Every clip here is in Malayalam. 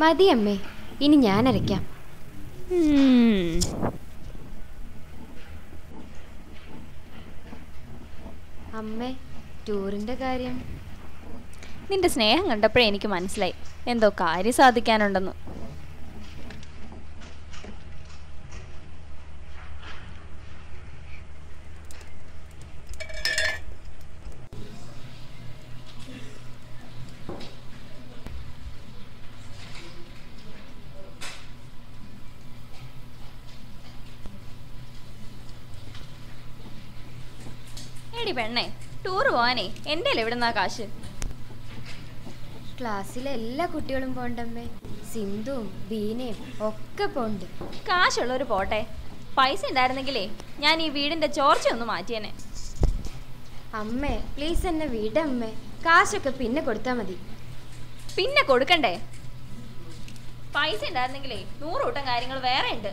മതി അമ്മേ ഇനി ഞാൻ അരയ്ക്കാം ഉം. അമ്മേ ടൂറിന്റെ കാര്യം നിന്റെ സ്നേഹം കണ്ടപ്പോഴേ എനിക്ക് മനസ്സിലായി എന്തോ കാര്യം സാധിക്കാനുണ്ടെന്ന് എടി പെണ്ണേ ടൂർ പോവാനേ എൻ്റെ എവിടുന്നാ കാശ് ക്ലാസ്സിലെ എല്ലാ കുട്ടികളും പോണ്ടമ്മേ സിന്ധുവും ബീനയും ഒക്കെ പോണ്ട് കാശുള്ളൊരു പോട്ടെ പൈസ ഉണ്ടായിരുന്നെങ്കിലേ ഞാൻ ഈ വീടിന്റെ ചോർച്ച ഒന്ന് മാറ്റിയേനെ അമ്മേ പ്ലീസ് എന്നെ വിടമ്മേ കാശൊക്കെ പിന്നെ കൊടുത്താൽ മതി പിന്നെ കൊടുക്കണ്ടേ പൈസ ഉണ്ടായിരുന്നെങ്കിലേ നൂറ് കൂട്ടം കാര്യങ്ങൾ വേറെ ഉണ്ട്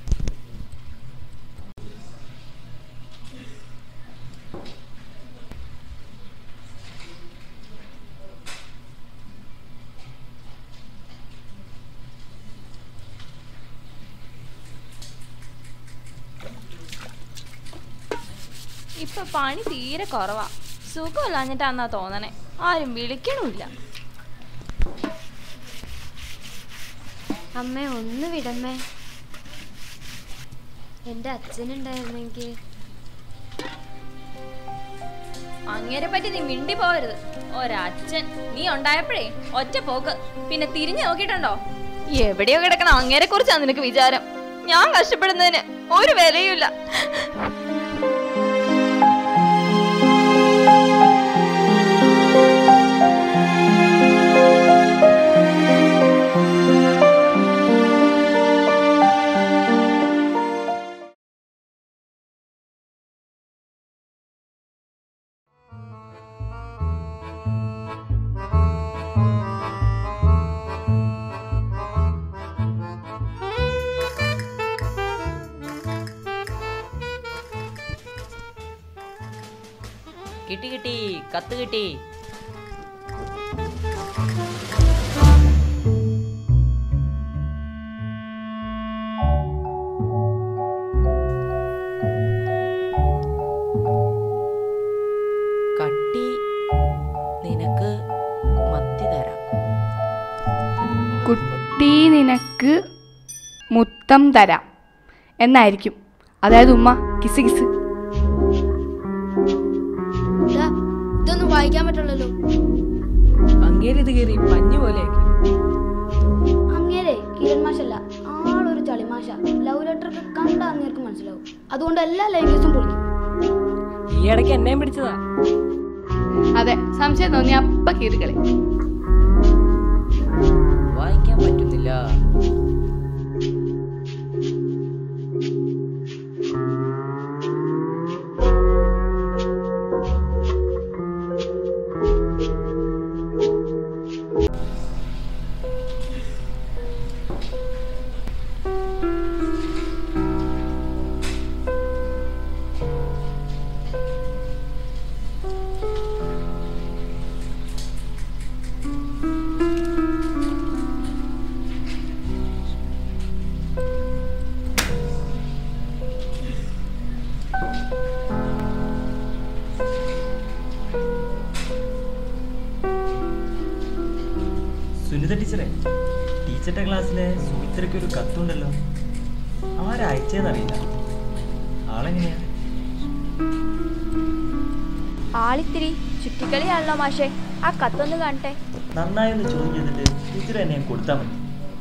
ഇപ്പൊ പണി തീരെ കുറവാ സുഖമില്ലാഞ്ഞിട്ടാന്നാ തോന്നണേ ആരും വിളിക്കണമില്ല അമ്മേ ഒന്ന് വിടമ്മേ എൻ്റെ അച്ഛനുണ്ടായിരുന്നെങ്കിൽ അങ്ങേരെ പറ്റി നീ മിണ്ടി പോവരുത് ഒരച്ഛൻ നീ ഉണ്ടായപ്പോഴേ ഒറ്റ പോക്ക് പിന്നെ തിരിഞ്ഞു നോക്കിയിട്ടുണ്ടോ എവിടെയോ കിടക്കണം അങ്ങേരെ കുറിച്ചാ നിനക്ക് വിചാരം ഞാൻ കഷ്ടപ്പെടുന്നതിന് ഒരു വിലയുമില്ല കിട്ടി കിട്ടി കത്ത് കിട്ടി കട്ടി നിനക്ക് മത്തി തരാം കുട്ടി നിനക്ക് മുത്തം തരാം എന്നായിരിക്കും അതായത് ഉമ്മ കിസ് കിസ് ദാ, ഇതൊന്നും വായിക്കാൻ പറ്റുള്ളല്ലോ അങ്ങേരിത് കയറി പഞ്ഞു പോലെയാക്കി അങ്ങേരെ കിരൺ മാഷല്ല ആളൊരു ചളിമാഷ ലവ് ലെറ്റർ ഒക്കെ കണ്ട അങ്ങേർക്ക് മനസ്സിലാവും അതുകൊണ്ട് എല്ലാ ലാംഗ്വേജും പൊളിക്കും ഈ ഇടയ്ക്ക് എന്നെയും പിടിച്ചതാ അതെ സംശയം തോന്നി അപ്പ കീറുകളെ വായിക്കാൻ പറ്റുന്നില്ല സുനിത ടീച്ചറെ ടീച്ചറുടെ ക്ലാസ്സിലെ സുമിത്രയ്ക്ക് ഒരു കത്തുണ്ടല്ലോ ആരയച്ചതെന്നറിയില്ല ആളെങ്ങനെയാ ആളിത്തിരി ചുറ്റിക്കളിയാണല്ലോ മാഷേ ആ കത്തൊന്ന് കാണട്ടെ നന്നായി ഒന്ന് ചോദ്യം ചെയ്തിട്ട് ടീച്ചർ എന്നെ കൊടുത്താൽ മതി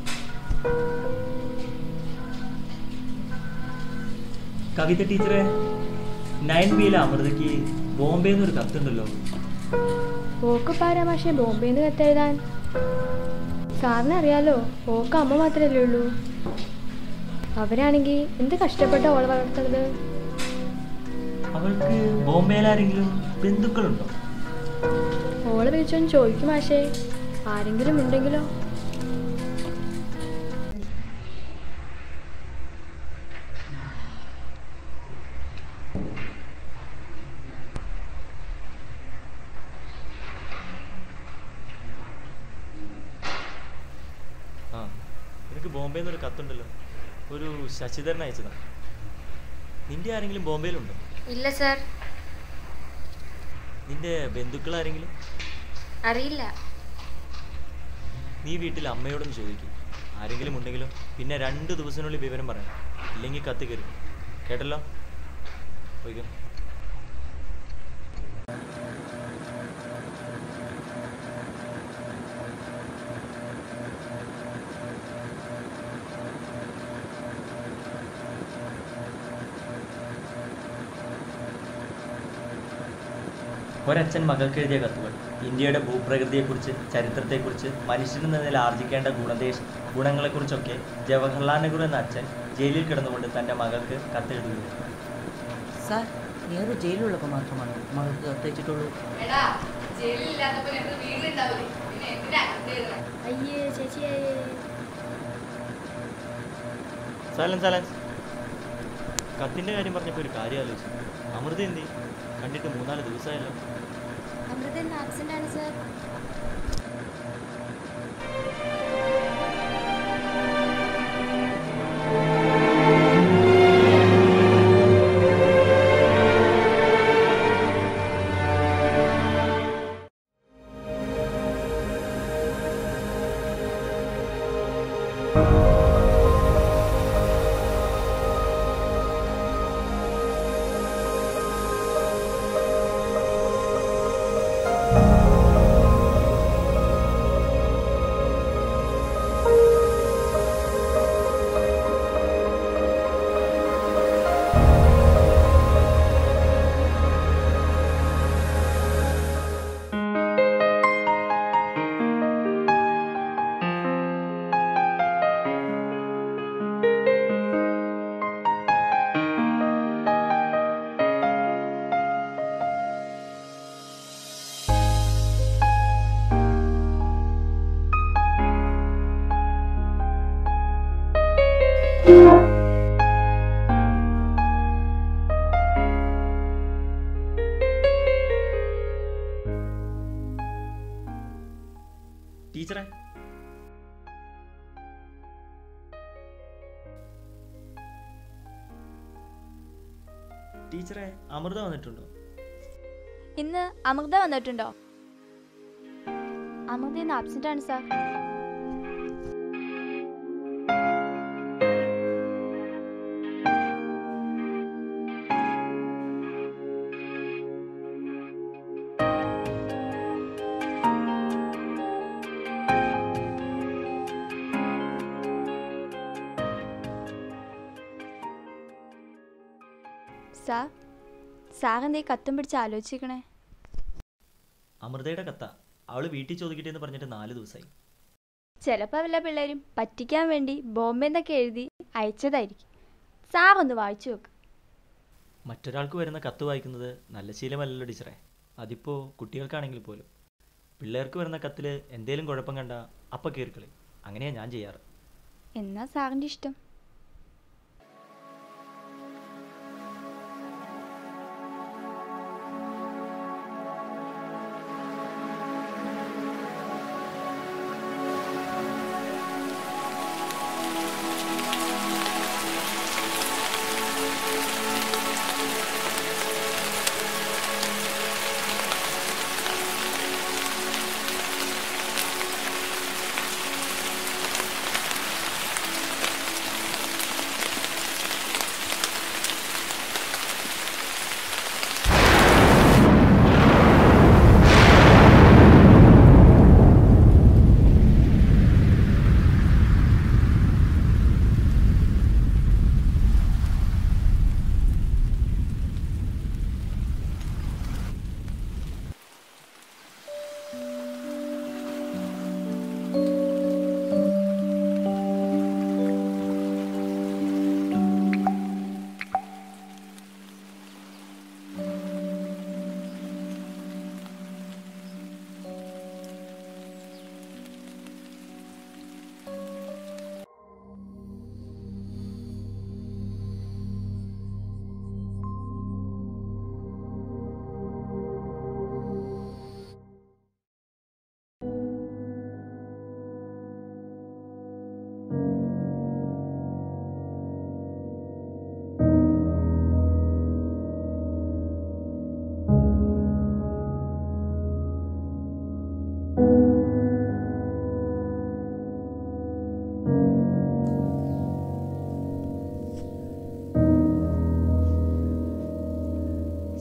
കവിത ടീച്ചറെ നയൻ ബിയിലെ അമൃതയ്ക്ക് ബോംബെ എന്നൊരു കത്തുണ്ടല്ലോ ഓക്ക് പാരാ പക്ഷേ ബോംബെന്ന് കത്തെഴുതാൻ സാറിന് അറിയാലോ ഓക്ക് അമ്മ മാത്രമല്ലേ ഉള്ളൂ അവരാണെങ്കിൽ എന്ത് കഷ്ടപ്പെട്ട ഓളെ വളർത്തുന്നത് അവൾക്ക് ബോംബെയിലാരെങ്കിലും ബന്ധുക്കളുണ്ടോ ഓളെ വിളിച്ചൊന്ന് ചോദിക്കും മാഷേ ആരെങ്കിലും ഉണ്ടെങ്കിലോ ആ ബോംബെയിൽ നിന്ന് ഒരു കത്തുണ്ടല്ലോ ഒരു ശശിധരൻ അയച്ചതാണ് നിന്റെ ആരെങ്കിലും ബോംബെയിലുണ്ടോ ഇല്ല സാർ നിന്റെ ബന്ധുക്കൾ ആരെങ്കിലും അറിയില്ല നീ വീട്ടിൽ അമ്മയോടൊന്ന് ചോദിക്കും ആരെങ്കിലും ഉണ്ടെങ്കിലോ പിന്നെ രണ്ട് ദിവസത്തിനുള്ളിൽ വിവരം പറയണം ഇല്ലെങ്കിൽ കത്ത് കയറി കേട്ടല്ലോ പോയിക്കോ ഒരച്ഛൻ മകൾക്ക് എഴുതിയ കത്തുകൾ ഇന്ത്യയുടെ ഭൂപ്രകൃതിയെക്കുറിച്ച് ചരിത്രത്തെക്കുറിച്ച് മനുഷ്യനെന്ന നിലയിൽ ആർജിക്കേണ്ട ഗുണദേശ ഗുണങ്ങളെക്കുറിച്ചൊക്കെ ജവഹർലാൽ നെഹ്റു എന്ന അച്ഛൻ ജയിലിൽ കിടന്നുകൊണ്ട് തൻ്റെ മകൾക്ക് കത്തെഴുതുകയായിരുന്നു സാർ നെഹ്റു ജയിലിലുള്ളപ്പോൾ മാത്രമാണ് മകൾക്ക് കത്തയച്ചിട്ടുള്ളൂ എടാ ജയിലില്ലാത്തപ്പോ ഞങ്ങൾ വീടുണ്ടാവില്ലേ പിന്നെ എന്തിനാ കത്തെഴുതണേ അയ്യേ ചേച്ചിയേ സൈലൻസ് സൈലൻസ് കത്തിൻ്റെ കാര്യം പറഞ്ഞപ്പോൾ ഒരു കാര്യം ആലോചിച്ചു അമൃത എന്തി കണ്ടിട്ട് മൂന്നാല് ദിവസമായല്ലോ അമൃത ഇന്ന് ആബ്സെന്റ് ആണ് സാർ ടീച്ചറെ ടീച്ചറെ അമൃത വന്നിട്ടുണ്ടോ ഇന്ന് അമൃത വന്നിട്ടുണ്ടോ അമൃത ഇന്ന് ആബ്സെന്റ് ആണ് സാർ സാർ സാർ എന്തേ കത്തും പിടിച്ച് ആലോചിക്കണേ അമൃതയുടെ കത്ത അവള് വീട്ടിൽ ചോദിക്കട്ടെ എന്ന് പറഞ്ഞിട്ട് നാല് ദിവസമായി ചിലപ്പോൾ വല്ല പിള്ളേരും പറ്റിക്കാൻ വേണ്ടി ബോംബെ എന്നൊക്കെ എഴുതി അയച്ചതായിരിക്കും സാർ ഒന്ന് വായിച്ചു നോക്ക് മറ്റൊരാൾക്ക് വരുന്ന കത്ത് വായിക്കുന്നത് നല്ല ശീലമല്ലല്ലോ ടീച്ചറെ അതിപ്പോൾ കുട്ടികൾക്കാണെങ്കിൽ പോലും പിള്ളേർക്ക് വരുന്ന കത്തിൽ എന്തേലും കുഴപ്പം കണ്ട അപ്പം കയറിക്കളി അങ്ങനെയാണ് ഞാൻ ചെയ്യാറ് എന്നാ സാറിൻ്റെ ഇഷ്ടം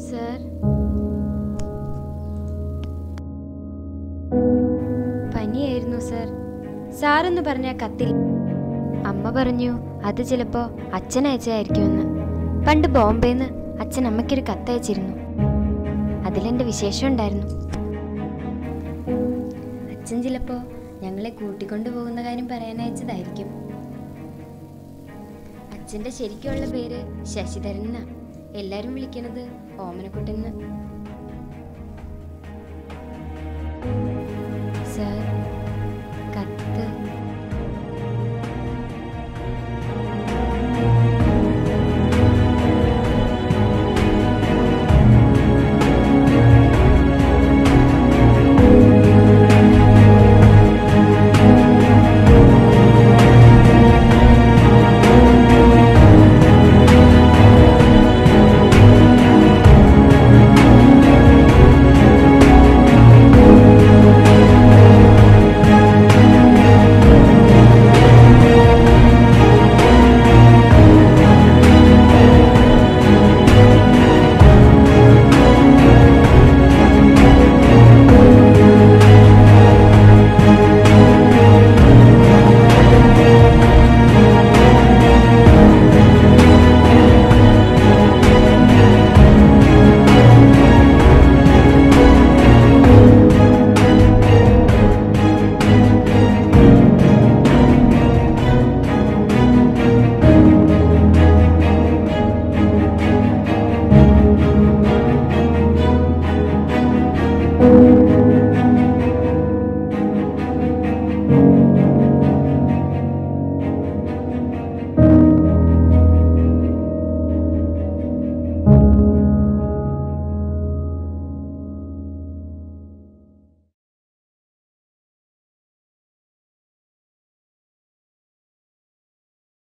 സർ പനിയായിരുന്നു സർ സാറെന്ന് പറഞ്ഞ കത്തിൽ അമ്മ പറഞ്ഞു അത് ചിലപ്പോ അച്ഛൻ അയച്ചതായിരിക്കുമെന്ന് പണ്ട് ബോംബെന്ന് അച്ഛൻ അമ്മയ്ക്കൊരു കത്തയച്ചിരുന്നു അതിലെന്റെ വിശേഷം ഉണ്ടായിരുന്നു അച്ഛൻ ചിലപ്പോ ഞങ്ങളെ കൂട്ടിക്കൊണ്ടു പോകുന്ന കാര്യം പറയാൻ അയച്ചതായിരിക്കും അച്ഛന്റെ ശരിക്കുള്ള പേര് ശശിധരൻ എന്നാ എല്ലാരും വിളിക്കണത് ഓമനക്കുട്ടെന്ന്